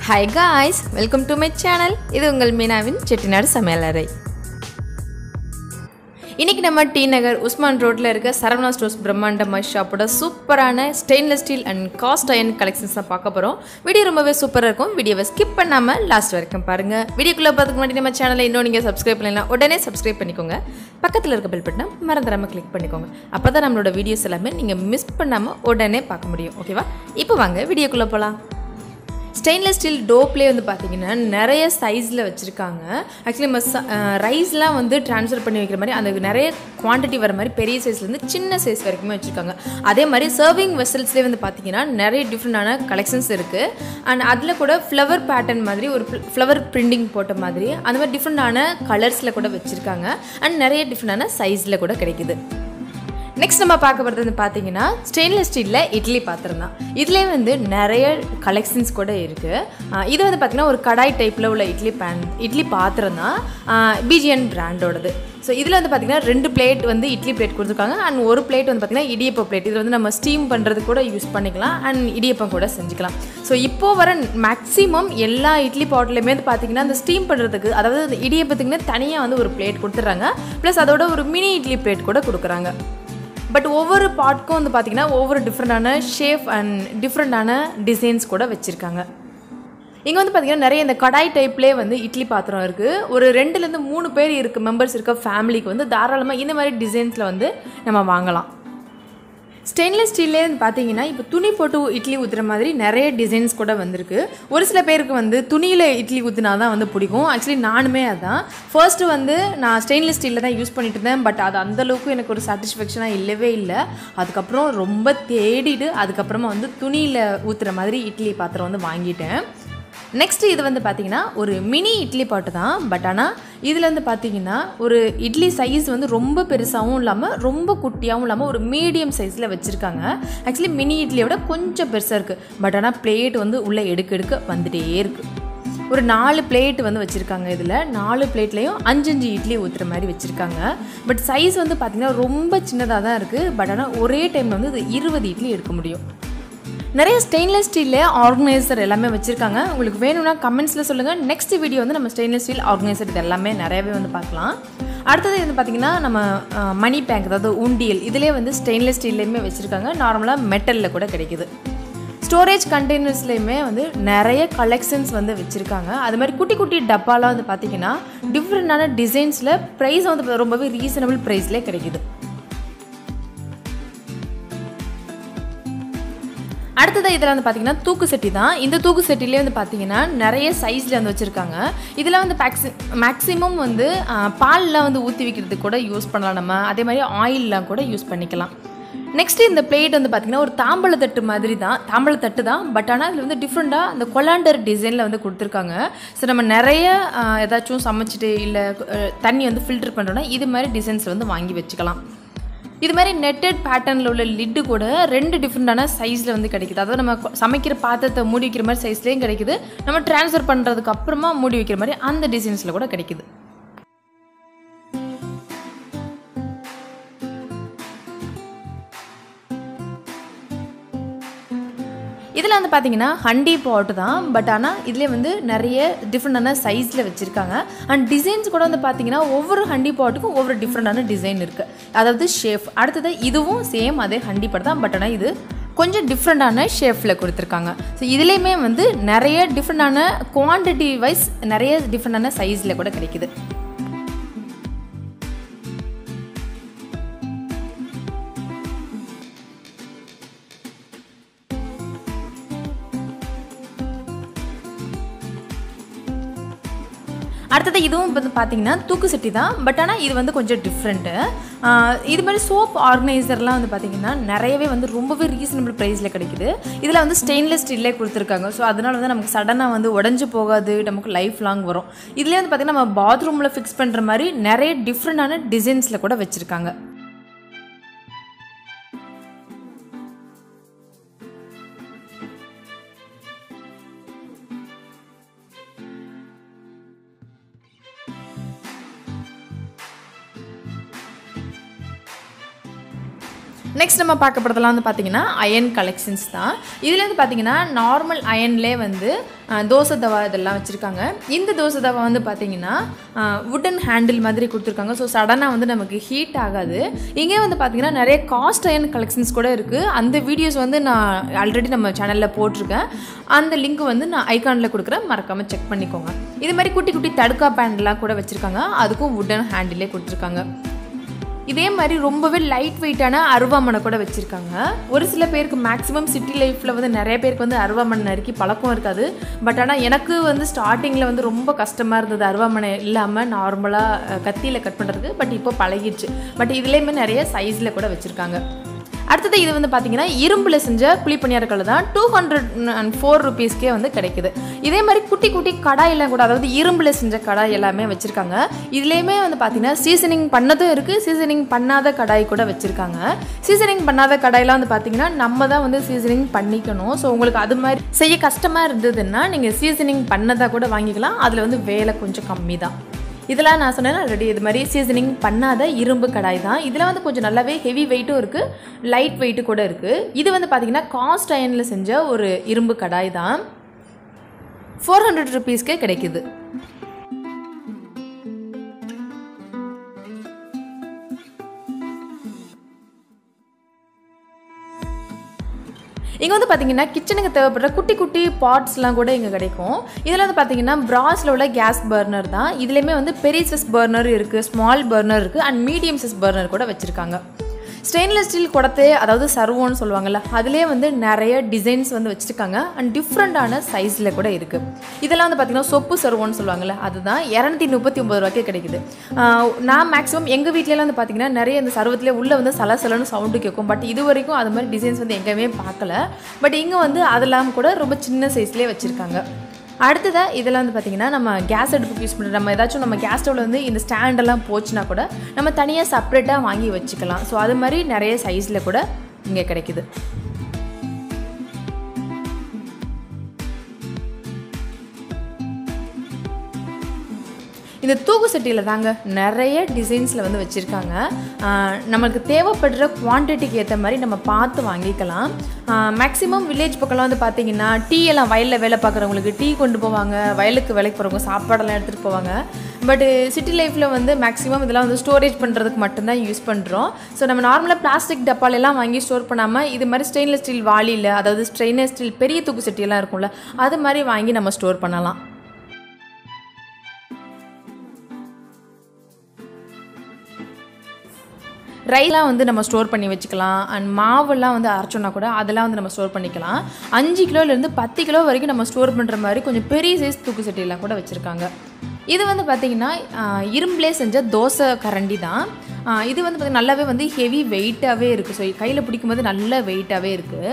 hi guys welcome to my channel இது உங்கள் மீனாவின் செட்டிநாடு சமையலறை இன்றைக்கி நம்ம டி நகர் உஸ்மான் ரோட்டில் இருக்க சரவணா ஸ்டோர்ஸ் பிரம்மாண்டமாக ஷாப்போட சூப்பரான stainless steel and cast iron collections தான் பார்க்க போகிறோம் வீடியோ ரொம்பவே சூப்பராக இருக்கும் வீடியோவை ஸ்கிப் பண்ணாமல் லாஸ்ட் வரைக்கும் பாருங்கள் வீடியோக்குள்ளே பார்த்துக்கு முன்னாடி நம்ம சேனலை இன்னும் நீங்கள் சப்ஸ்கிரைப் பண்ணலாம் உடனே சப்ஸ்கிரைப் பண்ணிக்கோங்க பக்கத்தில் இருக்க பெல் பட்டனை மறந்துடாமல் கிளிக் பண்ணிக்கோங்க அப்போ தான் நம்மளோட வீடியோஸ் எல்லாமே நீங்கள் மிஸ் பண்ணாமல் உடனே பார்க்க முடியும் ஓகேவா இப்போ வாங்க வீடியோக்குள்ளே போகலாம் ஸ்டெயின்லெஸ் ஸ்டீல் டோப்லேயே வந்து பார்த்தீங்கன்னா நிறைய சைஸில் வச்சுருக்காங்க ஆக்சுவலி நம்ம ரைஸ்லாம் வந்து ட்ரான்ஸ்ஃபர் பண்ணி வைக்கிற மாதிரி அந்த நிறைய குவான்டிட்டி வர மாதிரி பெரிய சைஸ்லேருந்து சின்ன சைஸ் வரைக்குமே வச்சுருக்காங்க அதே மாதிரி சர்விங் வெசல்ஸ்லேயே வந்து பார்த்தீங்கன்னா நிறைய டிஃப்ரெண்டான கலெக்ஷன்ஸ் இருக்குது அண்ட் அதில் கூட ஃப்ளவர் பேட்டர்ன் மாதிரி ஒரு ஃப்ளவர் பிரிண்டிங் போட்ட மாதிரி அந்த மாதிரி டிஃப்ரெண்டான கலர்ஸில் கூட வச்சுருக்காங்க அண்ட் நிறைய டிஃப்ரெண்டான சைஸில் கூட கிடைக்குது நெக்ஸ்ட் நம்ம பார்க்க போகிறது வந்து பார்த்தீங்கன்னா ஸ்டெயின்லெஸ் ஸ்டீலில் இட்லி பாத்திரம் தான் இதுலேயே வந்து நிறைய கலெக்ஷன்ஸ் கூட இருக்குது இது வந்து பார்த்திங்கன்னா ஒரு கடாய் டைப்பில் உள்ள இட்லி பேன் இட்லி பாத்திரம் தான் பிஜிஎன் பிராண்டோடது ஸோ இதில் வந்து பார்த்திங்கன்னா ரெண்டு பிளேட் வந்து இட்லி பிளேட் கொடுத்துருக்காங்க அண்ட் ஒரு பிளேட் வந்து பார்த்திங்கன்னா இடியப்ப பிளேட் இதில் வந்து நம்ம ஸ்டீம் பண்ணுறது கூட யூஸ் பண்ணிக்கலாம் அண்ட் இடியப்பம் கூட செஞ்சுக்கலாம் ஸோ இப்போது வர மேக்ஸிமம் எல்லா இட்லி பாட்டிலுமே வந்து பார்த்திங்கன்னா அந்த ஸ்டீம் பண்ணுறதுக்கு அதாவது இந்த இடியப்பத்துக்குன்னு தனியாக வந்து ஒரு பிளேட் கொடுத்துட்றாங்க ப்ளஸ் அதோட ஒரு மினி இட்லி பிளேட் கூட கொடுக்குறாங்க பட் ஒவ்வொரு பாட்க்கும் வந்து பார்த்திங்கன்னா ஒவ்வொரு டிஃப்ரெண்டான ஷேப் அண்ட் டிஃப்ரெண்டான டிசைன்ஸ் கூட வச்சுருக்காங்க இங்கே வந்து பார்த்திங்கன்னா நிறைய இந்த கடாய் டைப்லேயே வந்து இட்லி பாத்திரம் இருக்குது ஒரு ரெண்டுலேருந்து மூணு பேர் இருக்க மெம்பர்ஸ் இருக்க ஃபேமிலிக்கு வந்து தாராளமாக இந்த மாதிரி டிசைன்ஸில் வந்து நம்ம வாங்கலாம் ஸ்டெயின்லெஸ் ஸ்டீல்லே பார்த்தீங்கன்னா இப்போ துணி போட்டு இட்லி ஊற்றுற மாதிரி நிறைய டிசைன்ஸ் கூட வந்திருக்கு ஒரு சில பேருக்கு வந்து துணியில் இட்லி ஊற்றினா தான் வந்து பிடிக்கும் ஆக்சுவலி நானுமே அதான் ஃபர்ஸ்ட்டு வந்து நான் ஸ்டெயின்லெஸ் ஸ்டீலில் தான் யூஸ் பண்ணிட்டு இருந்தேன் பட் அது அந்தளவுக்கு எனக்கு ஒரு சாட்டிஸ்ஃபேக்ஷனாக இல்லவே இல்லை அதுக்கப்புறம் ரொம்ப தேடிட்டு அதுக்கப்புறமா வந்து துணியில் ஊற்றுற மாதிரி இட்லி பாத்திரம் வந்து வாங்கிட்டேன் நெக்ஸ்ட் இது வந்து பார்த்தீங்கன்னா ஒரு மினி இட்லி பாட்டு தான் பட் ஆனால் இதில் வந்து பார்த்தீங்கன்னா ஒரு இட்லி சைஸ் வந்து ரொம்ப பெருசாகவும் இல்லாமல் ரொம்ப குட்டியாகவும் இல்லாமல் ஒரு மீடியம் சைஸில் வச்சுருக்காங்க ஆக்சுவலி மினி இட்லியோட கொஞ்சம் பெருசாக இருக்குது பட் ஆனால் பிளேட் வந்து உள்ளே எடுக்க எடுக்க வந்துகிட்டே இருக்குது ஒரு நாலு பிளேட் வந்து வச்சுருக்காங்க இதில் நாலு பிளேட்லேயும் அஞ்சு அஞ்சு இட்லி ஊற்றுற மாதிரி வச்சுருக்காங்க பட் சைஸ் வந்து பார்த்திங்கன்னா ரொம்ப சின்னதாக தான் இருக்குது பட் ஆனால் ஒரே டைமில் வந்து இது இருபது இட்லி எடுக்க முடியும் நிறைய ஸ்டெயின்லெஸ் ஸ்டீலில் ஆர்கனைசர் எல்லாமே வச்சுருக்காங்க உங்களுக்கு வேணும்னா கமெண்ட்ஸில் சொல்லுங்கள் நெக்ஸ்ட் வீடியோ வந்து நம்ம ஸ்டெயின்லெஸ் ஸ்டீல் ஆர்கனைசர் இது எல்லாமே நிறையவே வந்து பார்க்கலாம் அடுத்தது வந்து பார்த்திங்கன்னா நம்ம மணி பேங்க் அதாவது உண்டியல் இதிலே வந்து ஸ்டெயின்லெஸ் ஸ்டீல்லையுமே வச்சுருக்காங்க நார்மலாக மெட்டலில் கூட கிடைக்குது ஸ்டோரேஜ் கண்டெய்னர்ஸ்லேயுமே வந்து நிறைய கலெக்ஷன்ஸ் வந்து வச்சுருக்காங்க அது மாதிரி குட்டி குட்டி டப்பாலாம் வந்து பார்த்திங்கன்னா டிஃப்ரெண்டான டிசைன்ஸில் ப்ரைஸ் வந்து ரொம்பவே ரீசனபிள் ப்ரைஸ்லேயே கிடைக்குது அடுத்தது இதில் வந்து பார்த்தீங்கன்னா தூக்கு செட்டி தான் இந்த தூக்கு செட்டிலே வந்து பார்த்தீங்கன்னா நிறைய சைஸில் வந்து வச்சுருக்காங்க இதில் வந்து மேக்ஸி மேக்ஸிமம் வந்து பாலில் வந்து ஊற்றி வைக்கிறதுக்கு கூட யூஸ் பண்ணலாம் நம்ம அதே மாதிரி ஆயிலெலாம் கூட யூஸ் பண்ணிக்கலாம் நெக்ஸ்ட் இந்த பிளேட் வந்து பார்த்திங்கன்னா ஒரு தாம்பழத்தட்டு மாதிரி தான் தாம்பழத்தட்டு தான் பட் ஆனால் இதில் வந்து டிஃப்ரெண்ட்டாக அந்த கொலாண்டர் டிசைனில் வந்து கொடுத்துருக்காங்க ஸோ நம்ம நிறைய ஏதாச்சும் சமைச்சிட்டு இல்லை தண்ணி வந்து ஃபில்டர் பண்ணுறோன்னா இது மாதிரி டிசைன்ஸ் வந்து வாங்கி வச்சுக்கலாம் இது மாதிரி நெட்டட் பேட்டர்னில் உள்ள லிட்டு கூட ரெண்டு டிஃப்ரெண்டான சைஸில் வந்து கிடைக்குது அதாவது நம்ம சமைக்கிற பாத்திரத்தை மூடி வைக்கிற மாதிரி சைஸ்லேயும் கிடைக்குது நம்ம ட்ரான்ஸ்ஃபர் பண்ணுறதுக்கு அப்புறமா மூடி வைக்கிற மாதிரி அந்த டிசைன்ஸில் கூட கிடைக்குது இதில் வந்து பார்த்தீங்கன்னா ஹண்டி பாட்டு தான் பட் ஆனால் இதிலே வந்து நிறைய டிஃப்ரெண்டான சைஸில் வச்சுருக்காங்க அண்ட் டிசைன்ஸ் கூட வந்து பார்த்தீங்கன்னா ஒவ்வொரு ஹண்டி பாட்டுக்கும் ஒவ்வொரு டிஃப்ரெண்டான டிசைன் இருக்குது அதாவது ஷேஃப் அடுத்தது இதுவும் சேம் அதே ஹண்டி பாட்டு தான் பட் ஆனால் இது கொஞ்சம் டிஃப்ரெண்டான ஷேஃபில் கொடுத்துருக்காங்க ஸோ இதுலேயுமே வந்து நிறைய டிஃப்ரெண்டான குவான்டிட்டி வைஸ் நிறைய டிஃப்ரெண்டான சைஸில் கூட கிடைக்குது அடுத்தது இதுவும் வந்து பார்த்தீங்கன்னா தூக்கு சட்டி தான் பட் ஆனால் இது வந்து கொஞ்சம் டிஃப்ரெண்ட்டு இது மாதிரி சோப் ஆர்கனைசர்லாம் வந்து பார்த்தீங்கன்னா நிறையவே வந்து ரொம்பவே ரீசனபிள் ப்ரைஸில் கிடைக்குது இதில் வந்து ஸ்டெயின்லெஸ் ஸ்டீல்லே கொடுத்துருக்காங்க ஸோ அதனால் வந்து நமக்கு சடனாக வந்து உடஞ்சி போகாது நமக்கு லைஃப் லாங் வரும் இதுலேயே வந்து பார்த்திங்கன்னா நம்ம பாத்ரூமில் ஃபிக்ஸ் பண்ணுற மாதிரி நிறைய டிஃப்ரெண்டான டிசைன்ஸில் கூட வச்சுருக்காங்க நெக்ஸ்ட் நம்ம பார்க்க போகிறதெல்லாம் வந்து பார்த்தீங்கன்னா அயன் கலெக்ஷன்ஸ் தான் இதில் வந்து பார்த்தீங்கன்னா நார்மல் அயன்லே வந்து அஹ், தோசை தவா இதெல்லாம் வச்சுருக்காங்க இந்த தோசை தவா வந்து பார்த்தீங்கன்னா வுடன் ஹேண்டில் மாதிரி கொடுத்துருக்காங்க ஸோ சடனாக வந்து நமக்கு ஹீட் ஆகாது இங்கே வந்து பார்த்தீங்கன்னா நிறைய காஸ்ட் அயன் கலெக்ஷன்ஸ் கூட இருக்குது அந்த வீடியோஸ் வந்து நான் ஆல்ரெடி நம்ம சேனலில் போட்டிருக்கேன் அந்த லிங்க் வந்து நான் ஐகானில் கொடுக்குறேன் மறக்காமல் செக் பண்ணிக்கோங்க இது மாதிரி குட்டி குட்டி தடுக்கா பேண்ட்லாம் கூட வச்சுருக்காங்க அதுக்கும் வுடன் ஹேண்டிலே கொடுத்துருக்காங்க இதே மாதிரி ரொம்பவே லைட் வெயிட்டான அருவாமனை கூட வச்சுருக்காங்க ஒரு சில பேருக்கு மேக்ஸிமம் சிட்டி லைஃப்பில் வந்து நிறைய பேருக்கு வந்து அருவாமனை நறுக்கி பழக்கம் இருக்காது பட் ஆனால் எனக்கு வந்து ஸ்டார்டிங்கில் வந்து ரொம்ப கஷ்டமாக இருந்தது அருவாமனை இல்லாமல் நார்மலாக கத்தியில் கட் பண்ணுறதுக்கு பட் இப்போ பழகிடுச்சு பட் இதுலேயுமே நிறைய சைஸில் கூட வச்சுருக்காங்க அடுத்தது இது வந்து பார்த்தீங்கன்னா இரும்பில் செஞ்ச குழிப்பணியாரக்கல் தான் டூ ஹண்ட்ரட் அண்ட் ஃபோர் ருபீஸ்க்கே வந்து கிடைக்குது இதே மாதிரி குட்டி குட்டி கடாயெல்லாம் கூட அதாவது இரும்பில் செஞ்ச கடாய் எல்லாமே வச்சுருக்காங்க இதுலேயுமே வந்து பார்த்தீங்கன்னா சீசனிங் பண்ணதும் இருக்குது சீசனிங் பண்ணாத கடாய் கூட வச்சுருக்காங்க சீசனிங் பண்ணாத கடாயெல்லாம் வந்து பார்த்தீங்கன்னா நம்ம தான் வந்து சீசனிங் பண்ணிக்கணும் ஸோ உங்களுக்கு அது மாதிரி செய்ய கஷ்டமாக இருந்ததுன்னா நீங்கள் சீசனிங் பண்ணதாக கூட வாங்கிக்கலாம் அதில் வந்து வேலை கொஞ்சம் கம்மி தான் இதெல்லாம் நான் சொன்னேன் ஆல்ரெடி இது மாதிரி சீசனிங் பண்ணாத இரும்பு கடாய் தான் இதில் வந்து கொஞ்சம் நல்லாவே ஹெவி வெயிட்டும் இருக்குது லைட் வெயிட்டு கூட இருக்குது இது வந்து பார்த்தீங்கன்னா காஸ்ட் அயனில் செஞ்ச ஒரு இரும்பு கடாய் தான் ஃபோர் ஹண்ட்ரட் ருபீஸ்க்கே கிடைக்குது இங்கே வந்து பார்த்தீங்கன்னா கிச்சனுக்கு தேவைப்படுற குட்டி குட்டி பாட்ஸ்லாம் கூட இங்கே கிடைக்கும் இதில் வந்து பார்த்தீங்கன்னா பிராஸில் உள்ள கேஸ் பர்னர் தான் இதுலேயுமே வந்து பெரிய சைஸ் பர்னர் இருக்குது ஸ்மால் பர்னர் இருக்குது அண்ட் மீடியம் சைஸ் பர்னர் கூட வச்சுருக்காங்க ஸ்டெயின்லெஸ் ஸ்டீல் குடத்தே அதாவது சர்வோன்னு சொல்லுவாங்கல்ல அதிலே வந்து நிறைய டிசைன்ஸ் வந்து வச்சுருக்காங்க அண்ட் டிஃப்ரெண்ட்டான சைஸில் கூட இருக்குது இதெல்லாம் வந்து பார்த்திங்கன்னா சொப்பு சர்வோன்னு சொல்லுவாங்கல்ல அதுதான் இரநூத்தி முப்பத்தி ஒம்பது ரூபாய்க்கே கிடைக்குது ஆஹ் நான் மேக்ஸிமம் எங்கள் வீட்லலாம் வந்து பார்த்திங்கன்னா நிறைய இந்த சர்வத்திலே உள்ளே வந்து சலசலன்னு சவுண்டு கேட்கும் பட் இது வரைக்கும் அது மாதிரி டிசைன்ஸ் வந்து எங்கேயுமே பார்க்கல பட் இங்கே வந்து அதெல்லாம் கூட ரொம்ப சின்ன சைஸ்லேயே வச்சுருக்காங்க அடுத்ததாக இதெல்லாம் வந்து பார்த்திங்கன்னா நம்ம கேஸ் அடுப்புக்கு யூஸ் பண்ணுற நம்ம ஏதாச்சும் நம்ம கேஸ் ஸ்டவ்வில் வந்து இந்த ஸ்டாண்டெல்லாம் போச்சுன்னா கூட நம்ம தனியாக செப்பரேட்டாக வாங்கி வச்சுக்கலாம் ஸோ அது மாதிரி நிறைய சைஸில் கூட இங்கே கிடைக்குது இந்த தூக்கு சட்டியில் தாங்க நிறைய டிசைன்ஸில் வந்து வச்சுருக்காங்க நம்மளுக்கு தேவைப்படுற குவான்டிட்டிக்கு ஏற்ற மாதிரி நம்ம பார்த்து வாங்கிக்கலாம் மேக்ஸிமம் வில்லேஜ் பக்கம்லாம் வந்து பார்த்தீங்கன்னா டீ எல்லாம் வயலில் வேலை பார்க்குறவங்களுக்கு டீ கொண்டு போவாங்க வயலுக்கு வேலைக்கு போகிறவங்க சாப்பாடெல்லாம் எடுத்துகிட்டு போவாங்க பட் சிட்டி லைஃப்பில் வந்து மேக்ஸிமம் இதெல்லாம் வந்து ஸ்டோரேஜ் பண்ணுறதுக்கு மட்டும்தான் யூஸ் பண்ணுறோம் ஸோ நம்ம நார்மலாக பிளாஸ்டிக் டப்பாலெல்லாம் வாங்கி ஸ்டோர் பண்ணாமல் இது மாதிரி ஸ்டெயின்லெஸ் ஸ்டீல் வாளியில் அதாவது ஸ்டெயின்லெஸ் ஸ்டீல் பெரிய தூக்கு சட்டியெல்லாம் இருக்கும்ல அது மாதிரி வாங்கி நம்ம ஸ்டோர் பண்ணலாம் ரைஸ்லாம் வந்து நம்ம ஸ்டோர் பண்ணி வச்சுக்கலாம் அண்ட் மாவெல்லாம் வந்து அரைச்சோன்னா கூட அதெல்லாம் வந்து நம்ம ஸ்டோர் பண்ணிக்கலாம் அஞ்சு கிலோலேருந்து பத்து கிலோ வரைக்கும் நம்ம ஸ்டோர் பண்ணுற மாதிரி கொஞ்சம் பெரிய சைஸ் தூக்கு சட்டியெல்லாம் கூட வச்சுருக்காங்க இது வந்து பார்த்திங்கன்னா இரும்புலே செஞ்ச தோசை கரண்டி தான் ஆஹ் இது வந்து பார்த்திங்கன்னா நல்லாவே வந்து ஹெவி வெயிட்டாகவே இருக்குது ஸோ கையில் பிடிக்கும்போது நல்ல வெயிட்டாகவே இருக்குது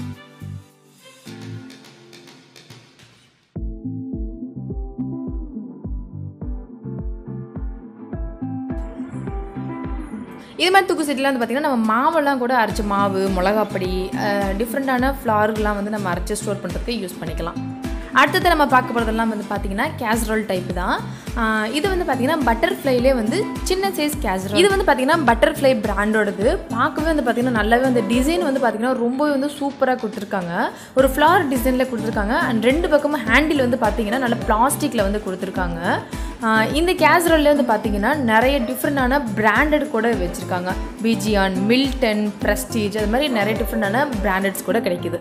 இது மாதிரி தூக்கு செட்டிலாம் வந்து பார்த்திங்கன்னா நம்ம மாவெல்லாம் கூட அரைச்ச மாவு மிளகாப்பொடி டிஃப்ரெண்ட்டான ஃப்ளார்லாம் வந்து நம்ம அரைச்சி ஸ்டோர் பண்ணுறதுக்கு யூஸ் பண்ணிக்கலாம் அடுத்தது நம்ம பார்க்க போகிறதெல்லாம் வந்து பார்த்திங்கன்னா கேஸ்ரோல் டைப் தான் ஆஹ் இது வந்து பார்த்திங்கன்னா பட்டர்ஃப்ளைலே வந்து சின்ன சைஸ் கேஸ்ரோல் இது வந்து பார்த்திங்கன்னா பட்டர்ஃப்ளை பிராண்டோடது பார்க்கவே வந்து பார்த்திங்கன்னா நல்லாவே அந்த டிசைன் வந்து பார்த்திங்கன்னா ரொம்பவே வந்து சூப்பராக கொடுத்துருக்காங்க ஒரு ஃப்ளார் டிசைனில் கொடுத்துருக்காங்க அண்ட் ரெண்டு பக்கமும் ஹேண்டில் வந்து பார்த்திங்கன்னா நல்ல பிளாஸ்டிக்கில் வந்து கொடுத்துருக்காங்க ஆஹ் இந்த கேஸ்ரோல்ல வந்து பார்த்தீங்கன்னா நிறைய டிஃப்ரெண்டான பிராண்டட் கூட வச்சுருக்காங்க பிஜியான் மில்டன் ப்ரெஸ்டீஜ் அது மாதிரி நிறைய டிஃப்ரெண்டான பிராண்டட்ஸ் கூட கிடைக்குது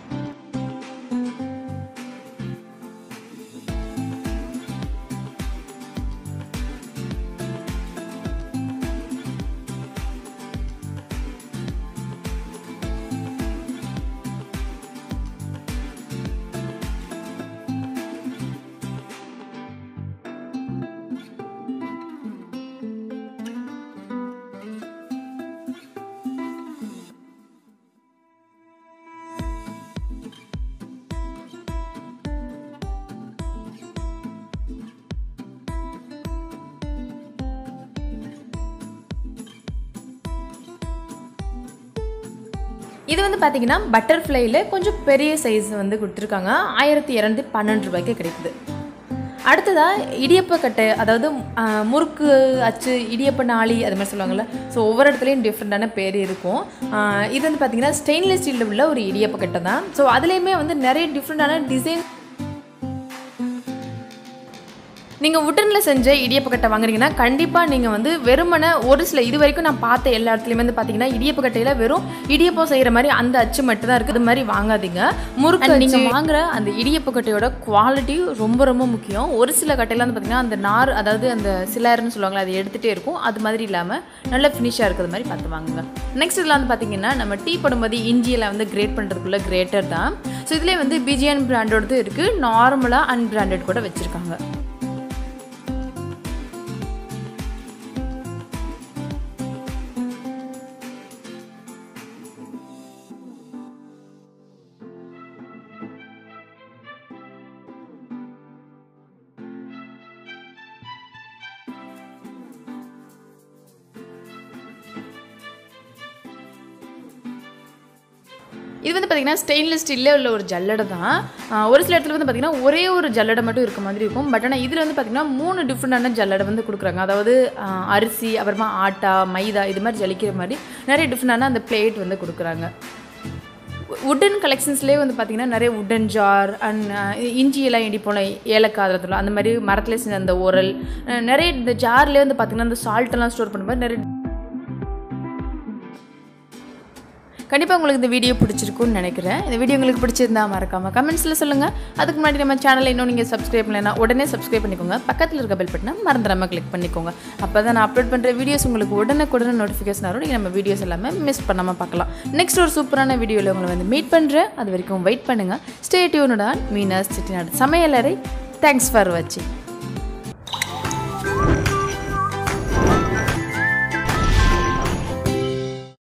இது வந்து பார்த்தீங்கன்னா பட்டர்ஃப்ளைல கொஞ்சம் பெரிய சைஸ் வந்து கொடுத்துருக்காங்க ஆயிரத்தி இரநூத்தி பன்னெண்டு ரூபாய்க்கு கிடைக்குது அடுத்ததாக இடியப்பக்கட்டை அதாவது ஆ, முறுக்கு அச்சு இடியப்ப நாளி அது மாதிரி சொல்லுவாங்கள்ல ஸோ ஒவ்வொரு இடத்துலையும் டிஃப்ரெண்ட்டான பேர் இருக்கும் ஆ, இது வந்து பார்த்திங்கன்னா ஸ்டெயின்லெஸ் ஸ்டீலில் உள்ள ஒரு இடியப்பக்கட்டை தான் ஸோ அதுலேயுமே வந்து நிறைய டிஃப்ரெண்ட்டான டிசைன் நீங்கள் உட்டனில் செஞ்ச இடியப்பக்கட்டை வாங்குறீங்கன்னா கண்டிப்பாக நீங்கள் வந்து வெறுமனே ஒரு சில இது வரைக்கும் நான் பார்த்த எல்லா இடத்துலையுமே வந்து பார்த்தீங்கன்னா இடியப்பக்கட்டையில் வெறும் இடியப்பம் செய்கிற மாதிரி அந்த அச்சு மட்டும் தான் இருக்குது இது மாதிரி வாங்காதீங்க முறுக்கு நீங்கள் வாங்குற அந்த இடியப்பக்கட்டையோட குவாலிட்டி ரொம்ப ரொம்ப முக்கியம் ஒரு சில கட்டையில் வந்து பார்த்தீங்கன்னா அந்த நார் அதாவது அந்த சிலர்னு சொல்லுவாங்களே அது எடுத்துகிட்டே இருக்கும் அது மாதிரி இல்லாமல் நல்ல ஃபினிஷாக இருக்கிறது மாதிரி பார்த்து வாங்குங்க நெக்ஸ்ட் இதில் வந்து பார்த்தீங்கன்னா நம்ம டீ போடும்போது இஞ்சியில் வந்து கிரேட் பண்ணுறதுக்குள்ள கிரேட்டர் தான் ஸோ இதுலேயே வந்து பிஜிஎன் பிராண்டோடது இருக்குது நார்மலாக அன்பிராண்டட் கூட வச்சுருக்காங்க இது வந்து பார்த்தீங்கன்னா ஸ்டெயின்லெஸ் ஸ்டீலில் உள்ள ஒரு ஜல்லடை தான் ஆஹ் ஒரு சில இடத்துல வந்து பார்த்தீங்கன்னா ஒரே ஒரு ஜல்லடை மட்டும் இருக்க மாதிரி இருக்கும் பட் ஆனால் இதில் வந்து பார்த்தீங்கன்னா மூணு டிஃப்ரெண்டான ஜல்லடை வந்து கொடுக்குறாங்க அதாவது ஆஹ் அரிசி அப்புறமா ஆட்டா மைதா இது மாதிரி ஜலிக்கிற மாதிரி நிறைய டிஃப்ரெண்டான அந்த பிளேட் வந்து கொடுக்குறாங்க உட்டன் கலெக்ஷன்ஸ்லேயே வந்து பார்த்தீங்கன்னா நிறைய உட்டன் ஜார் அண்ட் இஞ்சியெல்லாம் இடிப்போம் ஏலக்காய் அதில் தூள் அந்த மாதிரி மரத்துல செஞ்ச அந்த உரல் அஹ் நிறைய இந்த ஜார்லேயே வந்து பார்த்தீங்கன்னா அந்த சால்ட்டெல்லாம் ஸ்டோர் பண்ணும்போது நிறைய கண்டிப்பாக உங்களுக்கு இந்த வீடியோ பிடிச்சிருக்கும்னு நினைக்கிறேன் இந்த வீடியோ உங்களுக்கு பிடிச்சிருந்தா மறக்காமல் கமெண்ட்ஸில் சொல்லுங்கள் அதுக்கு முன்னாடி நம்ம சேனலை இன்னும் நீங்கள் சப்ஸ்கிரைப் பண்ணலைன்னா உடனே சப்ஸ்கிரைப் பண்ணிக்கோங்க பக்கத்தில் இருக்க பெல் பட்டனை மறந்துடாமல் கிளிக் பண்ணிக்கோங்க அப்போ தான் நான் அப்லோட் பண்ணுற வீடியோஸ் உங்களுக்கு உடனுக்குடனே நோட்டிஃபிகேஷன் வரும் நீங்கள் நம்ம வீடியோஸ் எல்லாமே மிஸ் பண்ணாமல் பார்க்கலாம் நெக்ஸ்ட் ஒரு சூப்பரான வீடியோவில் உங்களை வந்து மீட் பண்ணுறேன் அது வரைக்கும் வெயிட் பண்ணுங்கள் ஸ்டே டியூனுடான் மீனஸ் சிட்டிநாடு சமையலறை தேங்க்ஸ் ஃபார் வாட்சிங்